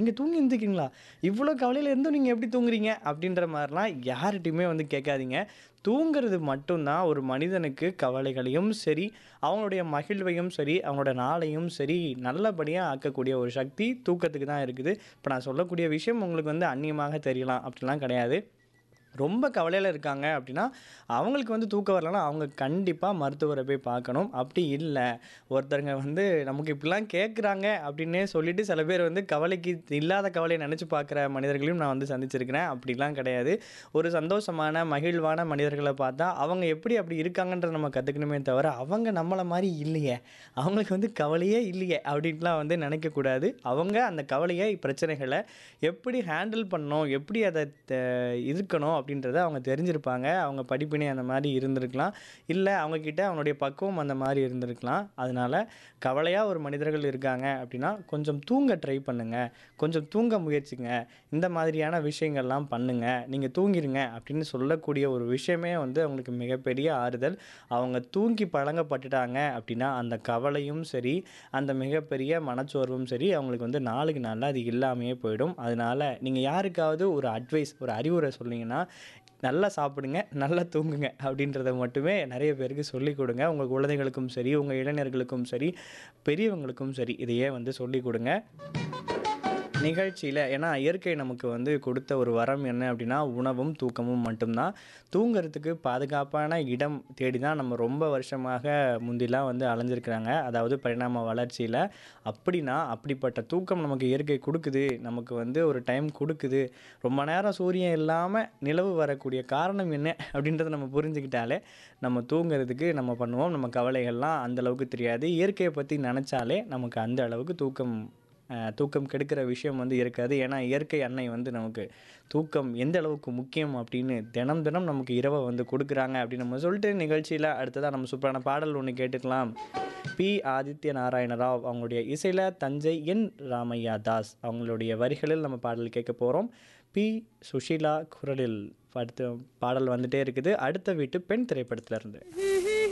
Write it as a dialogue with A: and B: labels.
A: நீங்கள் தூங்கி எழுந்திருக்கீங்களா இவ்வளோ கவலையில் இருந்தும் நீங்கள் எப்படி தூங்குறீங்க அப்படின்ற மாதிரிலாம் யார்கிட்டையுமே வந்து கேட்காதீங்க தூங்குறது மட்டும்தான் ஒரு மனிதனுக்கு கவலைகளையும் சரி அவங்களுடைய மகிழ்வையும் சரி அவங்களோட நாளையும் சரி நல்லபடியாக ஆக்கக்கூடிய ஒரு சக்தி தூக்கத்துக்கு தான் இருக்குது இப்போ நான் சொல்லக்கூடிய விஷயம் உங்களுக்கு வந்து அந்நியமாக தெரியலாம் அப்படிலாம் கிடையாது ரொம்ப கவலையில் இருக்காங்க அப்படின்னா அவங்களுக்கு வந்து தூக்கம் வரலன்னா அவங்க கண்டிப்பாக மருத்துவரை போய் பார்க்கணும் அப்படி இல்லை ஒருத்தருங்க வந்து நமக்கு இப்படிலாம் கேட்குறாங்க அப்படின்னே சொல்லிட்டு சில பேர் வந்து கவலைக்கு இல்லாத கவலையை நினச்சி பார்க்குற மனிதர்களையும் நான் வந்து சந்திச்சிருக்கிறேன் அப்படிலாம் கிடையாது ஒரு சந்தோஷமான மகிழ்வான மனிதர்களை பார்த்தா அவங்க எப்படி அப்படி இருக்காங்கன்றத நம்ம கற்றுக்கணுமே தவிர அவங்க நம்மளை மாதிரி இல்லையே அவங்களுக்கு வந்து கவலையே இல்லையே அப்படின்ட்டுலாம் வந்து நினைக்கக்கூடாது அவங்க அந்த கவலையை பிரச்சனைகளை எப்படி ஹேண்டில் பண்ணணும் எப்படி அதை த- இருக்கணும் அப்படின்றத அவங்க தெரிஞ்சிருப்பாங்க அவங்க படிப்பினை அந்த மாதிரி இருந்திருக்கலாம் இல்லை அவங்கக்கிட்ட அவங்களுடைய பக்குவம் அந்த மாதிரி இருந்திருக்கலாம் அதனால் கவலையாக ஒரு மனிதர்கள் இருக்காங்க அப்படின்னா கொஞ்சம் தூங்க ட்ரை பண்ணுங்க கொஞ்சம் தூங்க முயற்சிங்க இந்த மாதிரியான விஷயங்கள்லாம் பண்ணுங்க நீங்கள் தூங்கிருங்க அப்படின்னு சொல்லக்கூடிய ஒரு விஷயமே வந்து அவங்களுக்கு மிகப்பெரிய ஆறுதல் அவங்க தூங்கி பழங்கப்பட்டுட்டாங்க அப்படின்னா அந்த கவலையும் சரி அந்த மிகப்பெரிய மனச்சோர்வும் சரி அவங்களுக்கு வந்து நாளுக்கு நாளில் அது இல்லாமையே போயிடும் அதனால் நீங்கள் யாருக்காவது ஒரு அட்வைஸ் ஒரு அறிவுரை சொன்னீங்கன்னா நல்லா சாப்பிடுங்க நல்லா தூங்குங்க அப்படின்றத மட்டுமே நிறைய பேருக்கு சொல்லிக் கொடுங்க உங்கள் குழந்தைகளுக்கும் சரி உங்கள் இளைஞர்களுக்கும் சரி பெரியவங்களுக்கும் சரி இதையே வந்து சொல்லிக் கொடுங்க நிகழ்ச்சியில் ஏன்னா இயற்கை நமக்கு வந்து கொடுத்த ஒரு வரம் என்ன அப்படின்னா உணவும் தூக்கமும் மட்டும்தான் தூங்குறதுக்கு பாதுகாப்பான இடம் தேடி தான் நம்ம ரொம்ப வருஷமாக முந்திலாம் வந்து அலைஞ்சிருக்கிறாங்க அதாவது பரிணாம வளர்ச்சியில் அப்படின்னா அப்படிப்பட்ட தூக்கம் நமக்கு இயற்கை கொடுக்குது நமக்கு வந்து ஒரு டைம் கொடுக்குது ரொம்ப நேரம் சூரியன் இல்லாமல் நிலவு வரக்கூடிய காரணம் என்ன அப்படின்றத நம்ம புரிஞ்சுக்கிட்டாலே நம்ம தூங்குறதுக்கு நம்ம பண்ணுவோம் நம்ம கவலைகள்லாம் அந்த அளவுக்கு தெரியாது இயற்கையை பற்றி நினச்சாலே நமக்கு அந்த அளவுக்கு தூக்கம் அஹ், தூக்கம் கெடுக்கிற விஷயம் வந்து இருக்காது ஏன்னா இயற்கை அன்னை வந்து நமக்கு தூக்கம் எந்த அளவுக்கு முக்கியம் அப்படின்னு தினம் தினம் நமக்கு இரவை வந்து கொடுக்குறாங்க அப்படின்னு நம்ம சொல்லிட்டு நிகழ்ச்சியில் அடுத்ததாக நம்ம சூப்பரான பாடல் ஒன்று கேட்டுக்கலாம் பி ஆதித்ய நாராயண ராவ் அவங்களுடைய இசையில் தஞ்சை என் ராமையா தாஸ் அவங்களுடைய வரிகளில் நம்ம பாடல் கேட்க போகிறோம் பி சுஷீலா குரலில் அடுத்த பாடல் வந்துட்டே இருக்குது அடுத்த வீட்டு பெண் திரைப்படத்துல இருந்து